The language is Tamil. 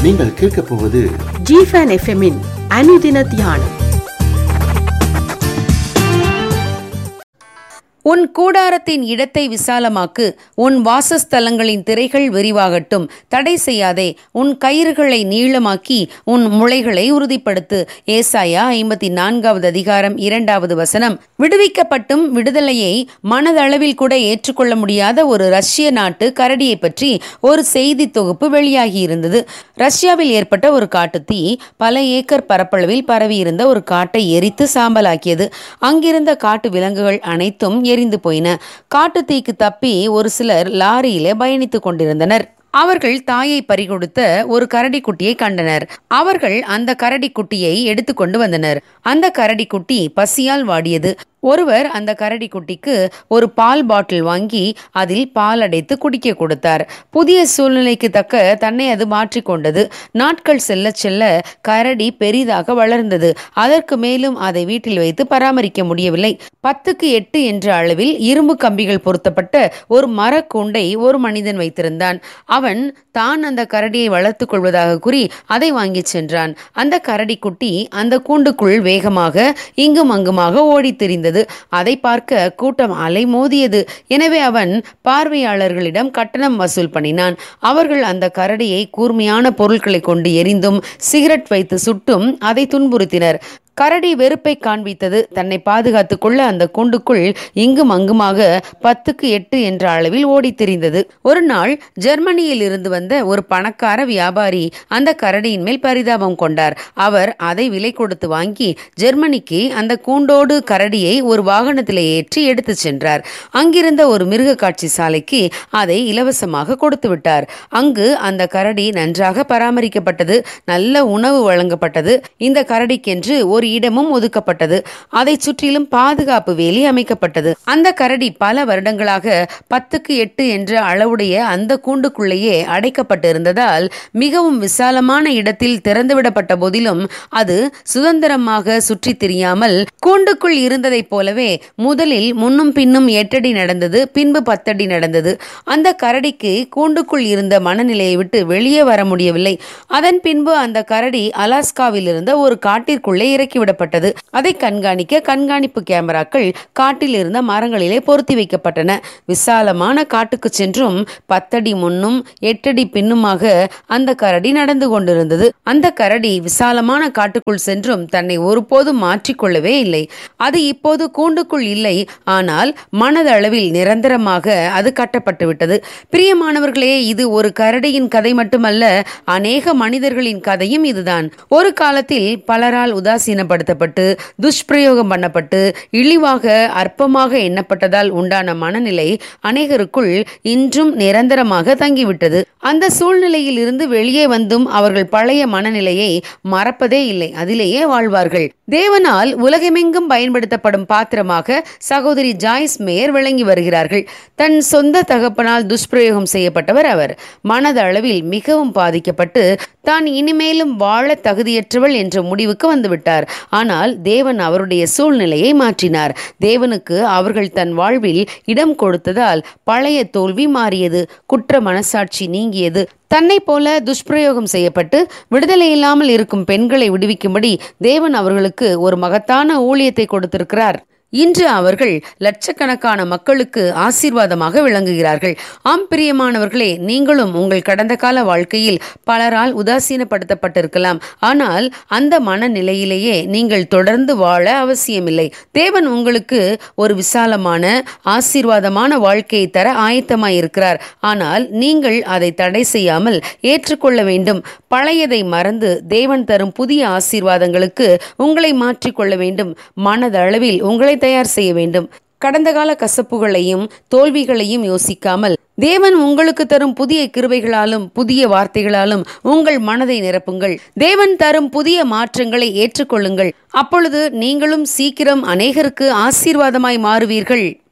நீங்கள் கேட்கப் போவது ஜிஃபன் எஃப்எம்மின் அனுதின தியானம் உன் கூடாரத்தின் இடத்தை விசாலமாக்கு உன் வாசஸ்தலங்களின் திரைகள் விரிவாகட்டும் தடை செய்யாதே உன் கயிறுகளை நீளமாக்கி உன் முளைகளை உறுதிப்படுத்து ஏசாயா ஐம்பத்தி நான்காவது அதிகாரம் இரண்டாவது வசனம் விடுவிக்கப்பட்டும் விடுதலையை மனதளவில் கூட ஏற்றுக்கொள்ள முடியாத ஒரு ரஷ்ய நாட்டு கரடியை பற்றி ஒரு செய்தி தொகுப்பு வெளியாகி இருந்தது ரஷ்யாவில் ஏற்பட்ட ஒரு காட்டுத்தீ பல ஏக்கர் பரப்பளவில் பரவியிருந்த ஒரு காட்டை எரித்து சாம்பலாக்கியது அங்கிருந்த காட்டு விலங்குகள் அனைத்தும் எரிந்து போயின காட்டுத்தீக்கு தப்பி ஒரு சிலர் லாரியிலே பயணித்துக் கொண்டிருந்தனர் அவர்கள் தாயை பறிகொடுத்த ஒரு கரடிக்குட்டியை கண்டனர் அவர்கள் அந்த கரடிக்குட்டியை எடுத்துக்கொண்டு வந்தனர் அந்த கரடிக்குட்டி பசியால் வாடியது ஒருவர் அந்த கரடிக்குட்டிக்கு ஒரு பால் பாட்டில் வாங்கி அதில் பால் அடைத்து குடிக்க கொடுத்தார் புதிய சூழ்நிலைக்கு தக்க தன்னை அது மாற்றிக்கொண்டது நாட்கள் செல்ல செல்ல கரடி பெரிதாக வளர்ந்தது அதற்கு மேலும் அதை வீட்டில் வைத்து பராமரிக்க முடியவில்லை பத்துக்கு எட்டு என்ற அளவில் இரும்பு கம்பிகள் பொருத்தப்பட்ட ஒரு மரக்கூண்டை ஒரு மனிதன் வைத்திருந்தான் அவன் தான் அந்த கரடியை வளர்த்துக் கொள்வதாக கூறி அதை வாங்கிச் சென்றான் அந்த கரடிக்குட்டி அந்த கூண்டுக்குள் வேகமாக இங்கும் அங்குமாக ஓடித் திரிந்தது அதை பார்க்க கூட்டம் அலைமோதியது எனவே அவன் பார்வையாளர்களிடம் கட்டணம் வசூல் பண்ணினான் அவர்கள் அந்த கரடியை கூர்மையான பொருட்களை கொண்டு எரிந்தும் சிகரெட் வைத்து சுட்டும் அதை துன்புறுத்தினர் கரடி வெறுப்பை காண்பித்தது தன்னை பாதுகாத்துக் கொள்ள அந்த கூண்டுக்குள் இங்கும் அங்குமாக பத்துக்கு எட்டு என்ற அளவில் ஓடித் திரிந்தது ஒரு நாள் ஜெர்மனியில் இருந்து வந்த ஒரு பணக்கார வியாபாரி அந்த கரடியின் மேல் பரிதாபம் கொண்டார் அவர் அதை விலை கொடுத்து வாங்கி ஜெர்மனிக்கு அந்த கூண்டோடு கரடியை ஒரு வாகனத்தில் ஏற்றி எடுத்துச் சென்றார் அங்கிருந்த ஒரு மிருக காட்சி சாலைக்கு அதை இலவசமாக கொடுத்து விட்டார் அங்கு அந்த கரடி நன்றாக பராமரிக்கப்பட்டது நல்ல உணவு வழங்கப்பட்டது இந்த கரடிக்கென்று ஒரு இடமும் ஒதுக்கப்பட்டது அதை சுற்றிலும் பாதுகாப்பு வேலி அமைக்கப்பட்டது அந்த கரடி பல வருடங்களாக பத்துக்கு எட்டு என்ற அளவுடைய அந்த கூண்டுக்குள்ளேயே அடைக்கப்பட்டு இருந்ததால் மிகவும் விசாலமான இடத்தில் திறந்துவிடப்பட்ட போதிலும் அது சுதந்திரமாக சுற்றி திரியாமல் கூண்டுக்குள் இருந்ததைப் போலவே முதலில் முன்னும் பின்னும் எட்டடி நடந்தது பின்பு பத்தடி நடந்தது அந்த கரடிக்கு கூண்டுக்குள் இருந்த மனநிலையை விட்டு வெளியே வர முடியவில்லை அதன் பின்பு அந்த கரடி அலாஸ்காவில் இருந்த ஒரு காட்டிற்குள்ளே இறக்கி விடப்பட்டது அதை கண்காணிக்க கண்காணிப்பு கேமராக்கள் காட்டில் இருந்த மரங்களிலே பொருத்தி வைக்கப்பட்டன விசாலமான காட்டுக்கு சென்றும் பத்தடி முன்னும் எட்டடி பின்னுமாக அந்த கரடி நடந்து கொண்டிருந்தது அந்த கரடி விசாலமான காட்டுக்குள் சென்றும் தன்னை ஒருபோதும் மாற்றிக்கொள்ளவே இல்லை அது இப்போது கூண்டுக்குள் இல்லை ஆனால் மனதளவில் நிரந்தரமாக அது கட்டப்பட்டு விட்டது பிரியமானவர்களே இது ஒரு கரடியின் கதை மட்டுமல்ல அநேக மனிதர்களின் கதையும் இதுதான் ஒரு காலத்தில் பலரால் உதாசீனப்படுத்தப்பட்டு துஷ்பிரயோகம் பண்ணப்பட்டு இழிவாக அற்பமாக எண்ணப்பட்டதால் உண்டான மனநிலை அநேகருக்குள் இன்றும் நிரந்தரமாக தங்கிவிட்டது அந்த சூழ்நிலையில் இருந்து வெளியே வந்தும் அவர்கள் பழைய மனநிலையை மறப்பதே இல்லை அதிலேயே வாழ்வார்கள் தேவனால் உலகமெங்கும் பயன்படுத்தப்படும் பாத்திரமாக சகோதரி ஜாய்ஸ் மேயர் விளங்கி வருகிறார்கள் தன் சொந்த தகப்பனால் துஷ்பிரயோகம் செய்யப்பட்டவர் அவர் மனதளவில் மிகவும் பாதிக்கப்பட்டு தான் இனிமேலும் வாழ தகுதியற்றவள் என்ற முடிவுக்கு வந்துவிட்டார் ஆனால் தேவன் அவருடைய சூழ்நிலையை மாற்றினார் தேவனுக்கு அவர்கள் தன் வாழ்வில் இடம் கொடுத்ததால் பழைய தோல்வி மாறியது குற்ற மனசாட்சி நீங்கியது தன்னை போல துஷ்பிரயோகம் செய்யப்பட்டு விடுதலை இல்லாமல் இருக்கும் பெண்களை விடுவிக்கும்படி தேவன் அவர்களுக்கு ஒரு மகத்தான ஊழியத்தை கொடுத்திருக்கிறார் இன்று அவர்கள் லட்சக்கணக்கான மக்களுக்கு ஆசீர்வாதமாக விளங்குகிறார்கள் ஆம் பிரியமானவர்களே நீங்களும் உங்கள் கடந்த கால வாழ்க்கையில் பலரால் உதாசீனப்படுத்தப்பட்டிருக்கலாம் ஆனால் அந்த மனநிலையிலேயே நீங்கள் தொடர்ந்து வாழ அவசியமில்லை தேவன் உங்களுக்கு ஒரு விசாலமான ஆசீர்வாதமான வாழ்க்கையை தர ஆயத்தமாய் இருக்கிறார் ஆனால் நீங்கள் அதை தடை செய்யாமல் ஏற்றுக்கொள்ள வேண்டும் பழையதை மறந்து தேவன் தரும் புதிய ஆசீர்வாதங்களுக்கு உங்களை மாற்றிக்கொள்ள வேண்டும் மனதளவில் உங்களை தயார் செய்ய வேண்டும் கடந்த கால கசப்புகளையும் தோல்விகளையும் யோசிக்காமல் தேவன் உங்களுக்கு தரும் புதிய கிருபைகளாலும் புதிய வார்த்தைகளாலும் உங்கள் மனதை நிரப்புங்கள் தேவன் தரும் புதிய மாற்றங்களை ஏற்றுக்கொள்ளுங்கள் அப்பொழுது நீங்களும் சீக்கிரம் அநேகருக்கு ஆசீர்வாதமாய் மாறுவீர்கள்